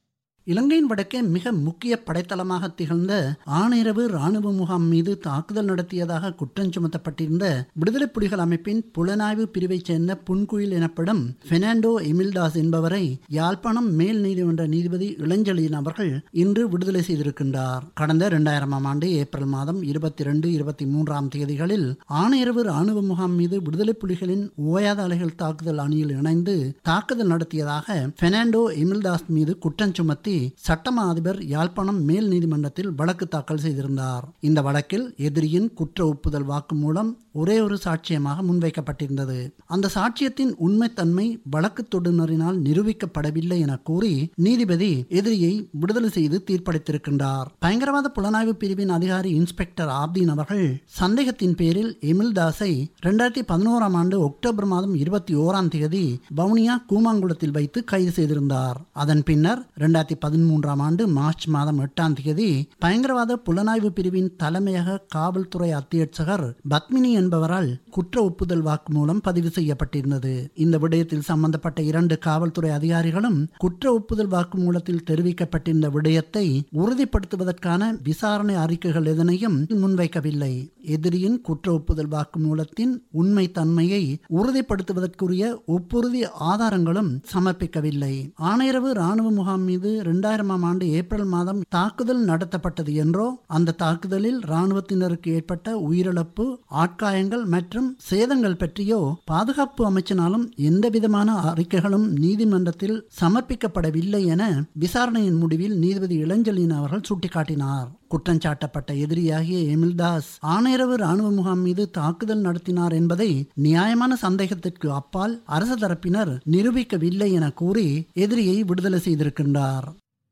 இலங்கையின் வடக்கே மிக முக்கிய படைத்தளமாக திகழ்ந்த ஆனிரவு ராணுவ முகாம் மீது தாக்குதல் நடத்தியதாக குற்றம் சுமத்தப்பட்டிருந்த விடுதலை புலிகள் அமைப்பின் புலனாய்வு பிரிவைச் சேர்ந்த புன்குயில் எனப்படும் பெர்னாண்டோ எமில்டாஸ் என்பவரை யாழ்ப்பாணம் மேல் நீதிமன்ற நீதிபதி இளஞ்செழியன் அவர்கள் இன்று விடுதலை செய்திருக்கின்றார் கடந்த இரண்டாயிரமாம் ஆண்டு ஏப்ரல் மாதம் இருபத்தி ரெண்டு இருபத்தி மூன்றாம் தேதிகளில் ஆனிரவு ராணுவ முகாம் மீது விடுதலை புலிகளின் ஓயாத அலைகள் தாக்குதல் அணியில் இணைந்து தாக்குதல் நடத்தியதாக பெர்னாண்டோ எமில்டாஸ் மீது குற்றம் சுமத்தி சட்டமா அதிபர் யாழ்ப்பாணம் மேல் நீதிமன்றத்தில் வழக்கு தாக்கல் செய்திருந்தார் இந்த வழக்கில் எதிரியின் குற்ற ஒப்புதல் வாக்குமூலம் ஒரே ஒரு சாட்சியமாக முன்வைக்கப்பட்டிருந்தது அந்த சாட்சியத்தின் உண்மைத்தன்மை வழக்கு தொடுநரினால் நிரூபிக்கப்படவில்லை என கூறி நீதிபதி எதிரியை விடுதலை செய்து தீர்ப்பளித்திருக்கின்றார் பயங்கரவாத புலனாய்வு பிரிவின் அதிகாரி இன்ஸ்பெக்டர் ஆப்தீன் அவர்கள் சந்தேகத்தின் பேரில் எமில்தாஸை இரண்டாயிரத்தி பதினோராம் ஆண்டு அக்டோபர் மாதம் இருபத்தி ஓராம் தேதி வவுனியா கூமாங்குளத்தில் வைத்து கைது செய்திருந்தார் அதன் பின்னர் இரண்டாயிரத்தி பதிமூன்றாம் ஆண்டு மார்ச் மாதம் எட்டாம் தேதி பயங்கரவாத புலனாய்வு பிரிவின் தலைமையக காவல்துறை அத்தியட்சகர் பத்மினி என்பவரால் குற்ற ஒப்புதல் வாக்குமூலம் பதிவு செய்யப்பட்டிருந்தது இந்த விடயத்தில் சம்பந்தப்பட்ட இரண்டு காவல்துறை அதிகாரிகளும் குற்ற ஒப்புதல் வாக்குமூலத்தில் தெரிவிக்கப்பட்டிருந்த விடயத்தை உறுதிப்படுத்துவதற்கான விசாரணை அறிக்கைகள் எதனையும் முன்வைக்கவில்லை எதிரியின் குற்ற ஒப்புதல் வாக்குமூலத்தின் உண்மை தன்மையை உறுதிப்படுத்துவதற்குரிய ஒப்புறுதி ஆதாரங்களும் சமர்ப்பிக்கவில்லை ஆணையரவு ராணுவ முகாம் மீது இரண்டாயிரமாம் ஆண்டு ஏப்ரல் மாதம் தாக்குதல் நடத்தப்பட்டது என்றோ அந்த தாக்குதலில் ராணுவத்தினருக்கு ஏற்பட்ட உயிரிழப்பு ஆட்காயங்கள் மற்றும் சேதங்கள் பற்றியோ பாதுகாப்பு அமைச்சினாலும் எந்த விதமான அறிக்கைகளும் நீதிமன்றத்தில் சமர்ப்பிக்கப்படவில்லை என விசாரணையின் முடிவில் நீதிபதி இளஞ்சலின் அவர்கள் சுட்டிக்காட்டினார் குற்றஞ்சாட்டப்பட்ட எதிரியாகிய எமில்தாஸ் ஆணையரவு ராணுவ முகாம் மீது தாக்குதல் நடத்தினார் என்பதை நியாயமான சந்தேகத்திற்கு அப்பால் அரசு தரப்பினர் நிரூபிக்கவில்லை என கூறி எதிரியை விடுதலை செய்திருக்கின்றார்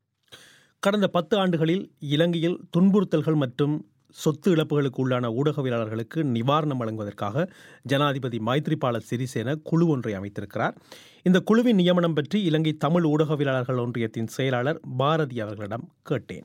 கடந்த பத்து ஆண்டுகளில் இலங்கையில் துன்புறுத்தல்கள் மற்றும் சொத்து இழப்புகளுக்கு உள்ளான ஊடகவியலாளர்களுக்கு நிவாரணம் வழங்குவதற்காக ஜனாதிபதி மைத்ரிபால சிறிசேன குழு ஒன்றை அமைத்திருக்கிறார் இந்த குழுவின் நியமனம் பற்றி இலங்கை தமிழ் ஊடகவியலாளர்கள் ஒன்றியத்தின் செயலாளர் பாரதி அவர்களிடம் கேட்டேன்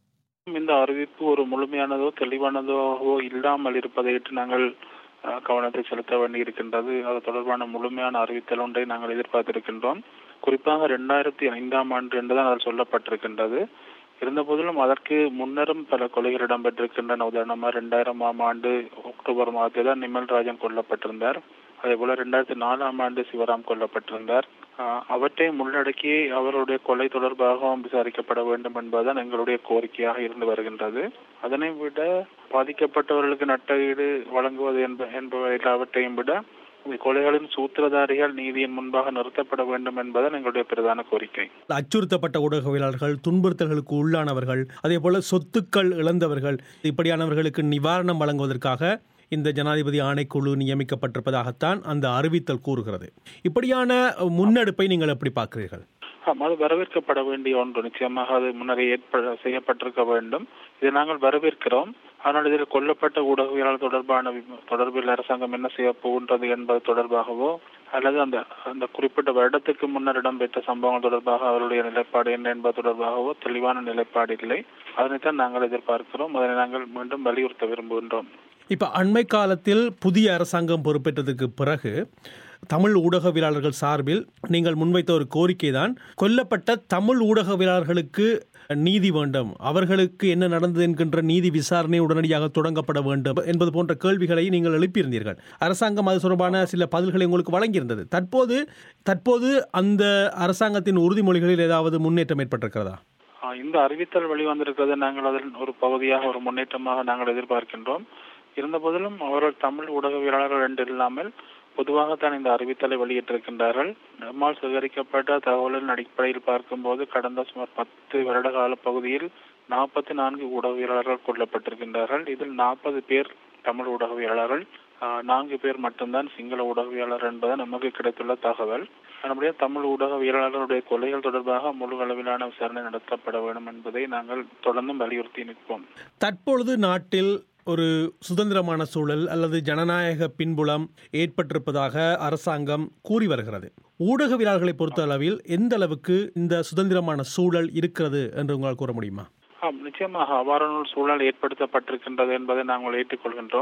இந்த அறிவிப்பு ஒரு முழுமையானதோ தெளிவானதோ இல்லாமல் இருப்பதையிட்டு நாங்கள் அஹ், கவனத்தை செலுத்த வேண்டி இருக்கின்றது அது தொடர்பான முழுமையான அறிவித்தல் ஒன்றை நாங்கள் எதிர்பார்த்திருக்கின்றோம் குறிப்பாக இரண்டாயிரத்தி ஐந்தாம் ஆண்டு என்றுதான் அதில் சொல்லப்பட்டிருக்கின்றது இருந்த போதிலும் அதற்கு முன்னரும் பல கொலைகள் இடம்பெற்றிருக்கின்றன உதாரணமாக இரண்டாயிரமாம் ஆண்டு அக்டோபர் மாதத்தில் தான் நிமல் ராஜன் கொல்லப்பட்டிருந்தார் அதே போல ரெண்டாயிரத்தி நாலாம் ஆண்டு சிவராம் கொல்லப்பட்டிருந்தார் ஆஹ் அவற்றை உள்ளடக்கி அவருடைய கொலை தொடர்பாகவும் விசாரிக்கப்பட வேண்டும் என்பதுதான் எங்களுடைய கோரிக்கையாக இருந்து வருகின்றது அதனை விட பாதிக்கப்பட்டவர்களுக்கு நட்டஈடு வழங்குவது என்ப என்பவை எல்லாவற்றையும் விட இந்த கொலைகளின் சூத்திரதாரிகள் நீதியின் முன்பாக நிறுத்தப்பட வேண்டும் என்பதுதான் எங்களுடைய பிரதான கோரிக்கை அச்சுறுத்தப்பட்ட ஊடகவியலாளர்கள் துன்புறுத்தல்களுக்கு உள்ளானவர்கள் அதே போல சொத்துக்கள் இழந்தவர்கள் இப்படியானவர்களுக்கு நிவாரணம் வழங்குவதற்காக இந்த ஜனாதிபதி ஆணைக்குழு நியமிக்கப்பட்டிருப்பதாகத்தான் அந்த அறிவித்தல் கூறுகிறது இப்படியான முன்னெடுப்பை நீங்கள் எப்படி பார்க்கிறீர்கள் ஆம், அது வரவேற்கப்பட வேண்டிய ஒன்று நிச்சயமாக அது முன்னரே ஏற்ப செய்யப்பட்டிருக்க வேண்டும் இதை நாங்கள் வரவேற்கிறோம் ஆனால் இதில் கொல்லப்பட்ட ஊடகவியலாளர் தொடர்பான வி- தொடர்பில் அரசாங்கம் என்ன செய்ய போகின்றது என்பது தொடர்பாகவோ அல்லது அந்த அந்த குறிப்பிட்ட வருடத்துக்கு முன்னர் இடம்பெற்ற சம்பவங்கள் தொடர்பாக அவருடைய நிலைப்பாடு என்ன என்பது தொடர்பாகவோ தெளிவான நிலைப்பாடு இல்லை அதனைத்தான் நாங்கள் எதிர்பார்க்கிறோம் அதனை நாங்கள் மீண்டும் வலியுறுத்த விரும்புகின்றோம் இப்போ அண்மை காலத்தில் புதிய அரசாங்கம் பொறுப்பேற்றதுக்கு பிறகு தமிழ் ஊடகவியலாளர்கள் சார்பில் நீங்கள் முன்வைத்த ஒரு கோரிக்கை தான் கொல்லப்பட்ட தமிழ் ஊடகவியலாளர்களுக்கு நீதி வேண்டும் அவர்களுக்கு என்ன நடந்தது என்கின்ற நீதி விசாரணை உடனடியாக தொடங்கப்பட வேண்டும் என்பது போன்ற கேள்விகளை நீங்கள் எழுப்பியிருந்தீர்கள் அரசாங்கம் அது தொடர்பான சில பதில்களை உங்களுக்கு வழங்கியிருந்தது தற்போது தற்போது அந்த அரசாங்கத்தின் உறுதிமொழிகளில் ஏதாவது முன்னேற்றம் ஏற்பட்டிருக்கிறதா ஆஹ் இந்த அறிவித்தல் வெளிவந்திருக்கிறது நாங்கள் அதில் ஒரு பகுதியாக ஒரு முன்னேற்றமாக நாங்கள் எதிர்பார்க்கின்றோம் இருந்த போதிலும் அவர்கள் தமிழ் ஊடகவியலாளர்கள் என்று இல்லாமல் பொதுவாகத்தான் இந்த அறிவித்தலை வெளியிட்டிருக்கின்றார்கள் நம்மால் சேகரிக்கப்பட்ட தகவலின் அடிப்படையில் பார்க்கும்போது கடந்த சுமார் பத்து வருட கால பகுதியில் நாற்பத்தி நான்கு ஊடகவியலாளர்கள் கொல்லப்பட்டிருக்கின்றார்கள் இதில் நாற்பது பேர் தமிழ் ஊடகவியலாளர்கள் ஆஹ் நான்கு பேர் மட்டும்தான் சிங்கள ஊடகவியலாளர் என்பது நமக்கு கிடைத்துள்ள தகவல் நம்முடைய தமிழ் ஊடகவியலாளர்களுடைய கொலைகள் தொடர்பாக முழு அளவிலான விசாரணை நடத்தப்பட வேண்டும் என்பதை நாங்கள் தொடர்ந்தும் வலியுறுத்தி நிற்போம் தற்பொழுது நாட்டில் ஒரு சுதந்திரமான சூழல் அல்லது ஜனநாயக பின்புலம் ஏற்பட்டிருப்பதாக அரசாங்கம் கூறி வருகிறது ஊடகவியலாளர்களை பொறுத்த அளவில் எந்த அளவுக்கு இந்த சுதந்திரமான சூழல் இருக்கிறது என்று உங்களால் கூற முடியுமா ஆம் நிச்சயமாக அவ்வாறான ஒரு சூழல் ஏற்படுத்தப்பட்டிருக்கின்றது என்பதை நாங்கள் ஏற்றுக்கொள்கின்றோம்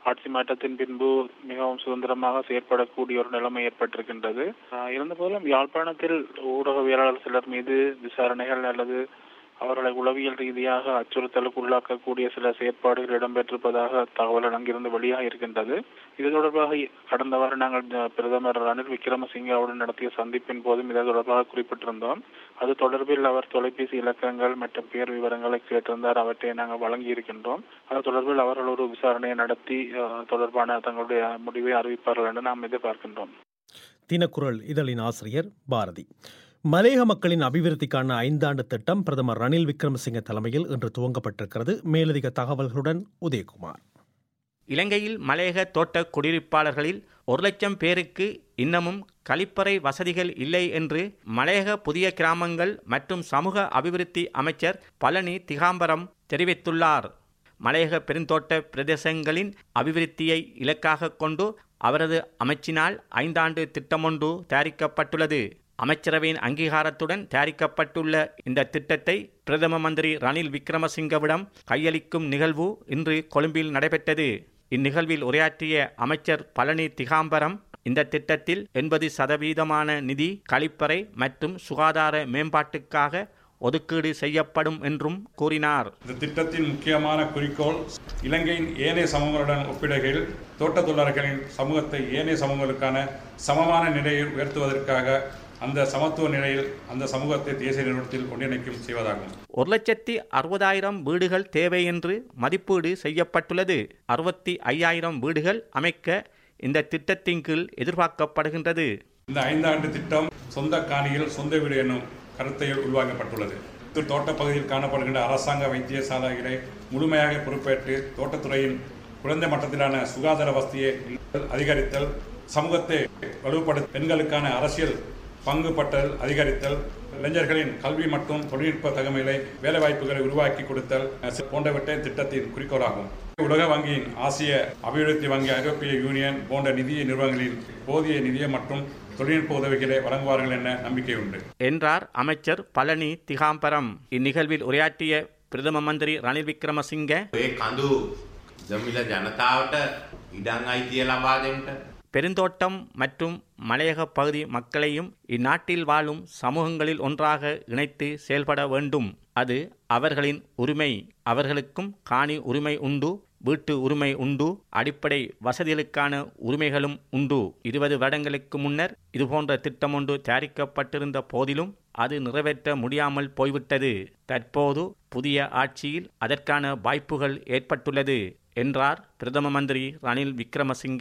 ஆட்சி மாற்றத்தின் பின்பு மிகவும் சுதந்திரமாக செயற்படக்கூடிய ஒரு நிலைமை ஏற்பட்டிருக்கின்றது ஆஹ் இருந்தபோதிலும் யாழ்ப்பாணத்தில் ஊடகவியலாளர் சிலர் மீது விசாரணைகள் அல்லது அவர்களை உளவியல் ரீதியாக அச்சுறுத்தலுக்கு உள்ளாக்கக்கூடிய சில செயற்பாடுகள் இடம்பெற்றிருப்பதாக தகவல் அங்கிருந்து வெளியாக இருக்கின்றது இது தொடர்பாக கடந்த வாரம் நாங்கள் அஹ், பிரதமர் ரணில் விக்ரமசிங்கவுடன் நடத்திய சந்திப்பின் போதும் இது தொடர்பாக குறிப்பிட்டிருந்தோம் அது தொடர்பில் அவர் தொலைபேசி இலக்கங்கள் மற்றும் பேர் விவரங்களை கேட்டிருந்தார் அவற்றை நாங்கள் வழங்கி இருக்கின்றோம் அது தொடர்பில் அவர்கள் ஒரு விசாரணையை நடத்தி அஹ், தொடர்பான தங்களுடைய முடிவை அறிவிப்பார்கள் என்று நாம் எதிர்பார்க்கின்றோம் தினக்குரல் இதழின் ஆசிரியர் பாரதி மலேக மக்களின் அபிவிருத்திக்கான ஐந்தாண்டு திட்டம் பிரதமர் ரணில் விக்ரமசிங்க தலைமையில் இன்று துவங்கப்பட்டிருக்கிறது மேலதிக தகவல்களுடன் உதயகுமார் இலங்கையில் மலையக தோட்ட குடியிருப்பாளர்களில் ஒரு லட்சம் பேருக்கு இன்னமும் கழிப்பறை வசதிகள் இல்லை என்று மலையக புதிய கிராமங்கள் மற்றும் சமூக அபிவிருத்தி அமைச்சர் பழனி திகாம்பரம் தெரிவித்துள்ளார் மலையக பெருந்தோட்ட பிரதேசங்களின் அபிவிருத்தியை இலக்காக கொண்டு அவரது அமைச்சினால் ஐந்தாண்டு திட்டமொன்று தயாரிக்கப்பட்டுள்ளது அமைச்சரவையின் அங்கீகாரத்துடன் தயாரிக்கப்பட்டுள்ள இந்த திட்டத்தை பிரதம மந்திரி ரணில் விக்ரமசிங்கவிடம் கையளிக்கும் நிகழ்வு இன்று கொழும்பில் நடைபெற்றது இந்நிகழ்வில் உரையாற்றிய அமைச்சர் பழனி திகாம்பரம் இந்த திட்டத்தில் எண்பது சதவீதமான நிதி கழிப்பறை மற்றும் சுகாதார மேம்பாட்டுக்காக ஒதுக்கீடு செய்யப்படும் என்றும் கூறினார் இந்த திட்டத்தின் முக்கியமான குறிக்கோள் இலங்கையின் ஏனைய சமூகங்களுடன் ஒப்பிடுகையில் தோட்டத் தொழிலாளர்களின் சமூகத்தை ஏனைய சமூகங்களுக்கான சமமான நிலையில் உயர்த்துவதற்காக அந்த சமத்துவ நிலையில் அந்த சமூகத்தை தேசிய நிறுவனத்தில் ஒன்றிணைக்கும் செய்வதாகும் ஒரு லட்சத்தி அறுபதாயிரம் வீடுகள் தேவை என்று மதிப்பீடு செய்யப்பட்டுள்ளது அறுபத்தி ஐயாயிரம் வீடுகள் அமைக்க இந்த திட்டத்தின் கீழ் எதிர்பார்க்கப்படுகின்றது இந்த ஐந்தாண்டு திட்டம் சொந்த காணியில் சொந்த வீடு என்னும் கருத்தையில் உருவாக்கப்பட்டுள்ளது இது தோட்டப் பகுதியில் காணப்படுகின்ற அரசாங்க வைத்தியசாலைகளை முழுமையாக பொறுப்பேற்று தோட்டத்துறையின் குறைந்த மட்டத்திலான சுகாதார வசதியை அதிகரித்தல் சமூகத்தை வலுப்படுத்த பெண்களுக்கான அரசியல் பங்குபட்டல் அதிகரித்தல் இளைஞர்களின் கல்வி மற்றும் தொழில்நுட்ப தகமைகளை வேலைவாய்ப்புகளை உருவாக்கி கொடுத்தல் போன்றவற்றை திட்டத்தின் குறிக்கோளாகும் உலக வங்கியின் ஆசிய அபிவிருத்தி வங்கி ஐரோப்பிய யூனியன் போன்ற நிதிய நிறுவனங்களின் போதிய நிதிய மற்றும் தொழில்நுட்ப உதவிகளை வழங்குவார்கள் என நம்பிக்கை உண்டு என்றார் அமைச்சர் பழனி திகாம்பரம் இந்நிகழ்வில் உரையாற்றிய பிரதம மந்திரி ரணில் விக்ரமசிங்க ඒ කඳු ජමිල ජනතාවට ඉඩං අයිතිය ලබා දෙන්නට பெருந்தோட்டம் மற்றும் மலையக பகுதி மக்களையும் இந்நாட்டில் வாழும் சமூகங்களில் ஒன்றாக இணைத்து செயல்பட வேண்டும் அது அவர்களின் உரிமை அவர்களுக்கும் காணி உரிமை உண்டு வீட்டு உரிமை உண்டு அடிப்படை வசதிகளுக்கான உரிமைகளும் உண்டு இருபது வருடங்களுக்கு முன்னர் இதுபோன்ற திட்டம் ஒன்று தயாரிக்கப்பட்டிருந்த போதிலும் அது நிறைவேற்ற முடியாமல் போய்விட்டது தற்போது புதிய ஆட்சியில் அதற்கான வாய்ப்புகள் ஏற்பட்டுள்ளது என்றார் பிரதம மந்திரி ரணில் விக்ரமசிங்க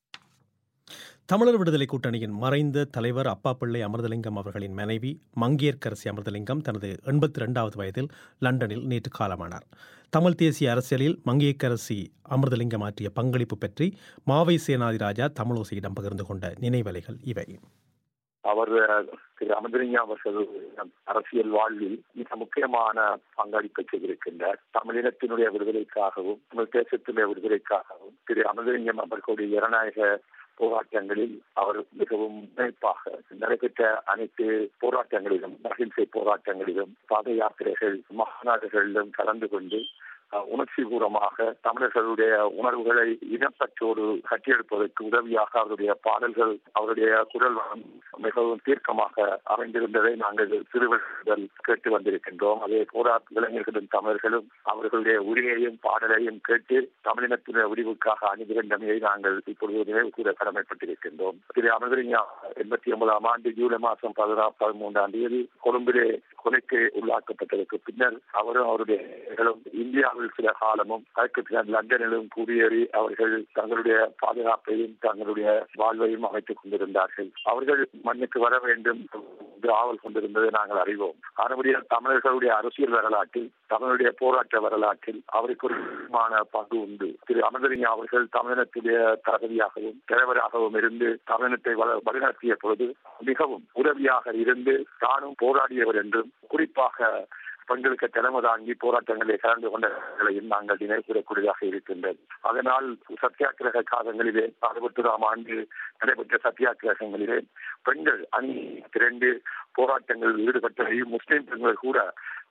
தமிழர் விடுதலை கூட்டணியின் மறைந்த தலைவர் அப்பா பிள்ளை அமிர்தலிங்கம் அவர்களின் மனைவி மங்கையர்க்கரசி அமிர்தலிங்கம் தனது எண்பத்தி ரெண்டாவது வயதில் லண்டனில் நேற்று காலமானார் தமிழ் தேசிய அரசியலில் மங்கையர்க்கரசி அமிர்தலிங்கம் ஆற்றிய பங்களிப்பு பற்றி மாவை சேனாதிராஜா தமிழோசையிடம் பகிர்ந்து கொண்ட நினைவலைகள் இவை அவர் திரு அமிர்தலிங்கம் அவர்கள் அரசியல் வாழ்வில் மிக முக்கியமான பங்களிப்பை செய்திருக்கின்றார் தமிழினத்தினுடைய விடுதலைக்காகவும் தமிழ் தேசத்தினுடைய விடுதலைக்காகவும் திரு அமிர்தலிங்கம் அவர்களுடைய ஜனநாயக போராட்டங்களில் அவர் மிகவும் முனைப்பாக நடைபெற்ற அனைத்து போராட்டங்களிலும் அகிம்சை போராட்டங்களிலும் பாத யாத்திரைகள் மாநாடுகளிலும் கலந்து கொண்டு உணர்ச்சி பூர்வமாக தமிழர்களுடைய உணர்வுகளை இனப்பற்றோடு கட்டியெழுப்பதற்கு உதவியாக அவருடைய பாடல்கள் அவருடைய குரல் வளம் மிகவும் தீர்க்கமாக அமைந்திருந்ததை நாங்கள் சிறுவர்கள் கேட்டு வந்திருக்கின்றோம் அதே போராட்ட இளைஞர்களும் தமிழர்களும் அவர்களுடைய உரிமையையும் பாடலையும் கேட்டு தமிழினத்தினுடைய விடிவுக்காக அணிதிரண்டமையை நாங்கள் இப்பொழுது நினைவு கூற கடமைப்பட்டிருக்கின்றோம் திரு அமிர்தலிங்கா எண்பத்தி ஒன்பதாம் ஆண்டு ஜூலை மாதம் பதினாறு பதிமூன்றாம் தேதி கொழும்பிலே கொலைக்கு உள்ளாக்கப்பட்டதற்கு பின்னர் அவரும் அவருடைய இந்தியாவில் சில காலமும் அதற்கு பின்னர் லண்டனிலும் குடியேறி அவர்கள் தங்களுடைய பாதுகாப்பையும் தங்களுடைய வாழ்வையும் அமைத்துக் கொண்டிருந்தார்கள் அவர்கள் மண்ணுக்கு வர வேண்டும் ஆவல் கொண்டிருந்ததை நாங்கள் அறிவோம் அதனுடைய தமிழர்களுடைய அரசியல் வரலாற்றில் தமிழுடைய போராட்ட வரலாற்றில் அவருக்கு ஒரு முக்கியமான பங்கு உண்டு திரு அமிர்தலிங்க அவர்கள் தமிழினத்துடைய தகுதியாகவும் தலைவராகவும் இருந்து தமிழினத்தை வழிநடத்திய பொழுது மிகவும் உதவியாக இருந்து தானும் போராடியவர் என்றும் குறிப்பாக பெண்களுக்கு தலைமை தாங்கி போராட்டங்களில் கலந்து கொண்டவர்களையும் நாங்கள் நினைவு கூறக்கூடியதாக இருக்கின்றது அதனால் சத்தியாகிரக காலங்களிலே அறுபத்தொராம் ஆண்டு நடைபெற்ற சத்தியாகிரகங்களிலே பெண்கள் அணி திரண்டு போராட்டங்களில் ஈடுபட்டதையும் முஸ்லிம் பெண்கள் கூட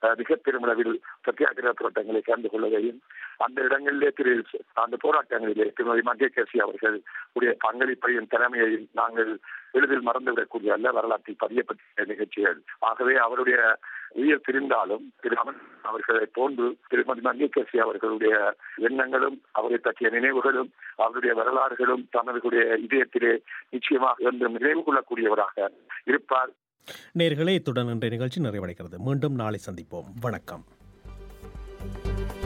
அஹ், மிக பெருமளவில் சத்தியாகிரக போராட்டங்களை கலந்து கொள்வதையும் அந்த இடங்களிலே திரு அந்த போராட்டங்களிலே திருமதி மத்தியகேசி அவர்கள் உடைய பங்களிப்பையும் திறமையையும் நாங்கள் எளிதில் மறந்துவிடக்கூடிய அல்ல வரலாற்றில் பதியப்பட்ட நிகழ்ச்சிகள் ஆகவே அவருடைய உயிர் பிரிந்தாலும் திரு அமன் அவர்களை போன்று திருமதி மத்தியகேசி அவர்களுடைய எண்ணங்களும் அவரை பற்றிய நினைவுகளும் அவருடைய வரலாறுகளும் தனதுடைய இதயத்திலே நிச்சயமாக என்றும் நினைவு கொள்ளக்கூடியவராக இருப்பார் நேர்களே இத்துடன் இன்றைய நிகழ்ச்சி நிறைவடைகிறது மீண்டும் நாளை சந்திப்போம் வணக்கம்